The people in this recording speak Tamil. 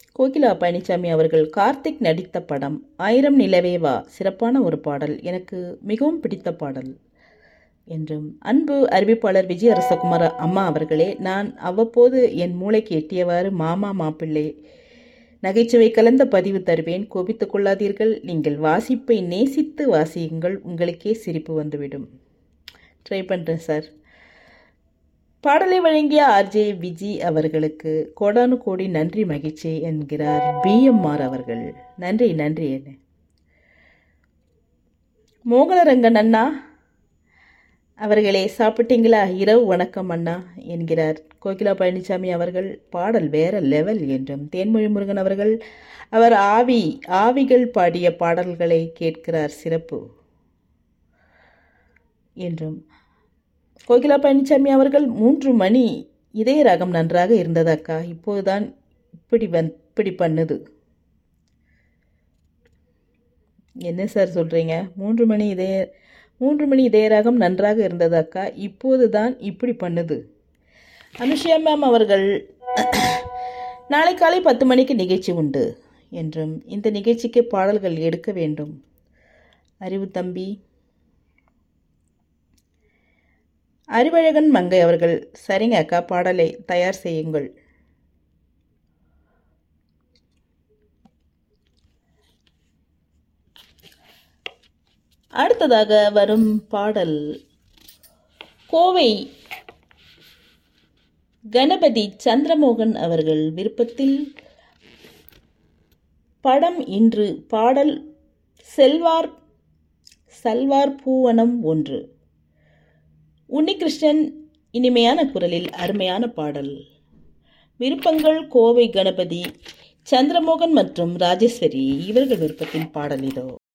கோகிலா பழனிசாமி அவர்கள் கார்த்திக் நடித்த படம் ஆயிரம் நிலவே வா சிறப்பான ஒரு பாடல் எனக்கு மிகவும் பிடித்த பாடல் என்றும் அன்பு அறிவிப்பாளர் விஜய் அரசகுமார் அம்மா அவர்களே நான் அவ்வப்போது என் மூளைக்கு எட்டியவாறு மாமா மாப்பிள்ளை நகைச்சுவை கலந்த பதிவு தருவேன் கோபித்துக் கொள்ளாதீர்கள் நீங்கள் வாசிப்பை நேசித்து வாசியுங்கள் உங்களுக்கே சிரிப்பு வந்துவிடும் ட்ரை பண்ணுறேன் சார் பாடலை வழங்கிய ஆர்ஜே விஜி அவர்களுக்கு கோடானு கோடி நன்றி மகிழ்ச்சி என்கிறார் பிஎம்ஆர் அவர்கள் நன்றி நன்றி என்ன மோகனரங்கன் அண்ணா அவர்களே சாப்பிட்டீங்களா இரவு வணக்கம் அண்ணா என்கிறார் கோகிலா பழனிசாமி அவர்கள் பாடல் வேற லெவல் என்றும் தேன்மொழி முருகன் அவர்கள் அவர் ஆவி ஆவிகள் பாடிய பாடல்களை கேட்கிறார் சிறப்பு என்றும் கோகிலா பழனிசாமி அவர்கள் மூன்று மணி இதய ராகம் நன்றாக இருந்ததாக்கா இப்போதுதான் இப்படி வந் இப்படி பண்ணுது என்ன சார் சொல்கிறீங்க மூன்று மணி இதய மூன்று மணி இதய ராகம் நன்றாக இருந்ததாக்கா இப்போது தான் இப்படி பண்ணுது அனுஷியா மேம் அவர்கள் நாளை காலை பத்து மணிக்கு நிகழ்ச்சி உண்டு என்றும் இந்த நிகழ்ச்சிக்கு பாடல்கள் எடுக்க வேண்டும் அறிவு தம்பி அறிவழகன் மங்கை அவர்கள் சரிங்க அக்கா பாடலை தயார் செய்யுங்கள் அடுத்ததாக வரும் பாடல் கோவை கணபதி சந்திரமோகன் அவர்கள் விருப்பத்தில் படம் இன்று பாடல் செல்வார் சல்வார் பூவனம் ஒன்று உன்னிகிருஷ்ணன் இனிமையான குரலில் அருமையான பாடல் விருப்பங்கள் கோவை கணபதி சந்திரமோகன் மற்றும் ராஜேஸ்வரி இவர்கள் விருப்பத்தின் பாடல் இதோ